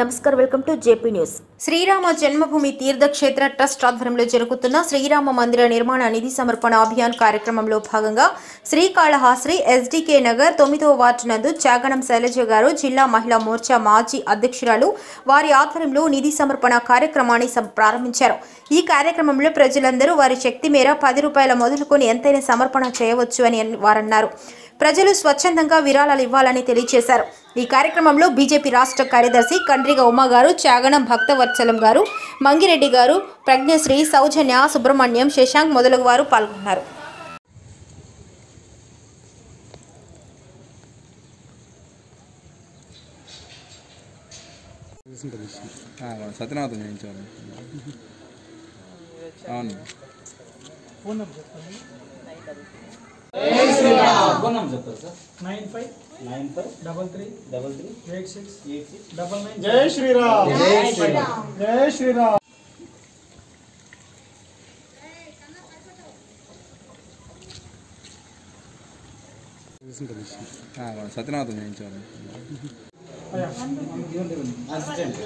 నమస్కారం welcome to JP news Srirama Janmabhoomi Teerthakshetra trust ఆధ్వర్యంలో జరుగుతున్న శ్రీరామ మందిర నిర్మాణ నిధి సమర్పణ అభియాన్ కార్యక్రమంలో భాగంగా శ్రీకాళహస్త్రి ఎస్డికే నగర్ తొమ్మిదవ వార్డు నందు చాగణం శైలజ గారు జిల్లా మహిళా మోర్చా మాజీ అధ్యక్షురాలు వారి ఆధ్వర్యంలో నిధి సమర్పణ కార్యక్రమాన్ని సం- ప్రారంభించారు ఈ కార్యక్రమంలో ప్రజలందరూ వారి శక్తి మేర పది రూపాయల మొదలుకొని ఎంతైనా సమర్పణ చేయవచ్చు అని అన్- వారన్నారు ప్రజలు స్వచ్ఛందంగా విరాళాలు ఇవ్వాలని తెలియజేశారు ఈ కార్యక్రమంలో బీజేపీ రాష్ట్ర కార్యదర్శి కండ్రిగ ఉమా గారు చాగణం భక్తవత్సలం గారు మంగిరెడ్డి గారు ప్రజ్ఞశ్రీ సౌజన్య సుబ్రహ్మణ్యం శశాంక్ మొదలగు వారు పాల్గొన్నారు ఆ, వాడు సత్యనాథం చేయించాలి అవును nine five nine five double three double three eight six eight six double nine జై శ్రీరామ్ జై శ్రీరామ్ జై శ్రీరామ్ ఆ, వాడు సత్యనాథం చేయించాలి అసిస్టెంట్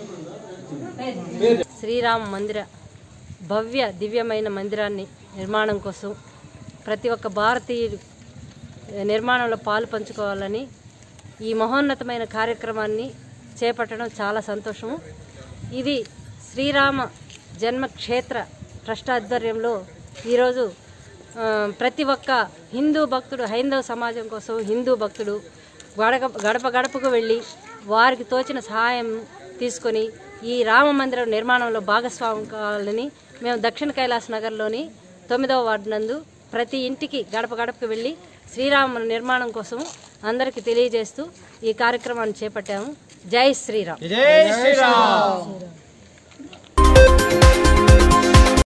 శ్రీరామ మందిర భవ్య దివ్యమైన మందిరాన్ని నిర్మాణం కోసం ప్రతి ఒక్క భారతీయుడు నిర్మాణంలో పాలు పంచుకోవాలని ఈ మహోన్నతమైన కార్యక్రమాన్ని చేపట్టడం చాలా సంతోషము ఇది శ్రీరామ జన్మక్షేత్ర ట్రస్ట్ ఆధ్వర్యంలో ఈరోజు ఆ, ప్రతి ఒక్క హిందూ భక్తుడు హైందవ సమాజం కోసం హిందూ భక్తుడు గడప గడప గడపకు వెళ్ళి వారికి తోచిన సహాయం తీసుకొని ఈ రామ మందిరం నిర్మాణంలో భాగస్వామ్యం కావాలని మేము దక్షిణ కైలాస నగర్లోని తొమ్మిదవ వార్డు నందు ప్రతి ఇంటికి గడప గడపకు వెళ్ళి శ్రీరామ నిర్మాణం కోసం అందరికీ తెలియజేస్తూ ఈ కార్యక్రమాన్ని చేపట్టాము జై శ్రీరామ్ జై శ్రీరామ్